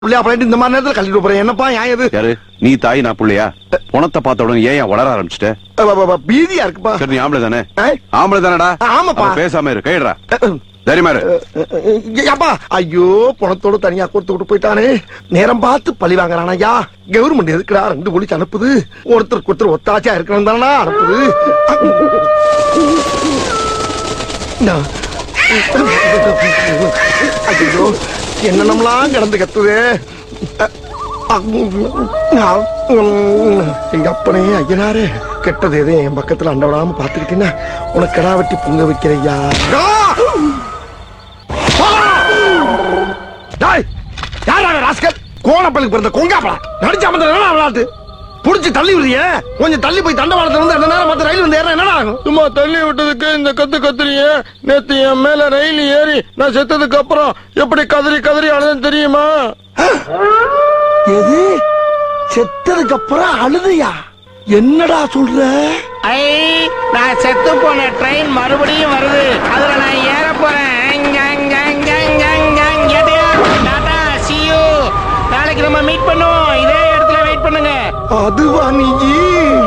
புள்ளையா அப்படின்ட்டு இந்த மாதிரி நேரத்துல கழட்டிட்டு போறேன் என்னப்பா ஏன் இது யாரு நீ தாய் நான் புள்ளையா பணத்தை பார்த்த உடனே ஏன் ஏன் வளர ஆரம்பிச்சிட்ட அ, அ, அ, பீதியா இருக்குப்பா சரி நீ ஆம்பளை தானே ஆ? ஆம்பளை தானடா ஆமாப்பா. அப்ப பேசாம இரு கைடுறா அ, அ, தைரியமா இரு அ, அ, அப்பா ஐயோ பணத்தோட தனியா கொடுத்து விட்டு போயிட்டானே நேரம் பார்த்து பழி வாங்குறான் ஐயா கவர்மெண்ட் எதுக்குடா ரெண்டு போலீஸ் அனுப்புது ஒருத்தருக்கு ஒருத்தர் ஒத்தாச்சா இருக்கணும் தானடா அனுப்புது நான் ஐயோ என்னென்னலாம் கிடந்து கத்துது எங்க அப்பனே ஐயனாரே கெட்டது எதையும் என் பக்கத்துல அண்டவிடாம பாத்துக்கிட்டீங்கன்னா உனக்கு கடா வெட்டி பொங்க வைக்கிறையா கோணப்பலுக்கு பிறந்த கொங்காப்படா நடிச்சா மந்திரம் என்ன விளையாட்டு புடிச்சு தள்ளி விடுறிய கொஞ்சம் தள்ளி போய் தண்டவாளத்துல வந்து அந்த நேரம் மத்த ரயில் வந்து ஏற என்ன ஆகும் சும்மா தள்ளி விட்டதுக்கு இந்த கத்து கத்துறிய நேத்து என் மேல ரயில் ஏறி நான் செத்ததுக்கு அப்புறம் எப்படி கதறி கதறி அழுதுன்னு தெரியுமா எது செத்ததுக்கு அப்புறம் அழுதையா என்னடா சொல்ற ஐ நான் செத்து போன ட்ரெயின் மறுபடியும் வருது அதுல நான் ஏற போறேன் அங்க, அங்க, அங்க, அங்க, அங்க, அங்க. எதையா? Tata, see you. நாளைக்கு நம்ம மீட் பண்ணுவோம் இதே இடத்துல வெயிட் பண்ணுங்க அதுவா நீ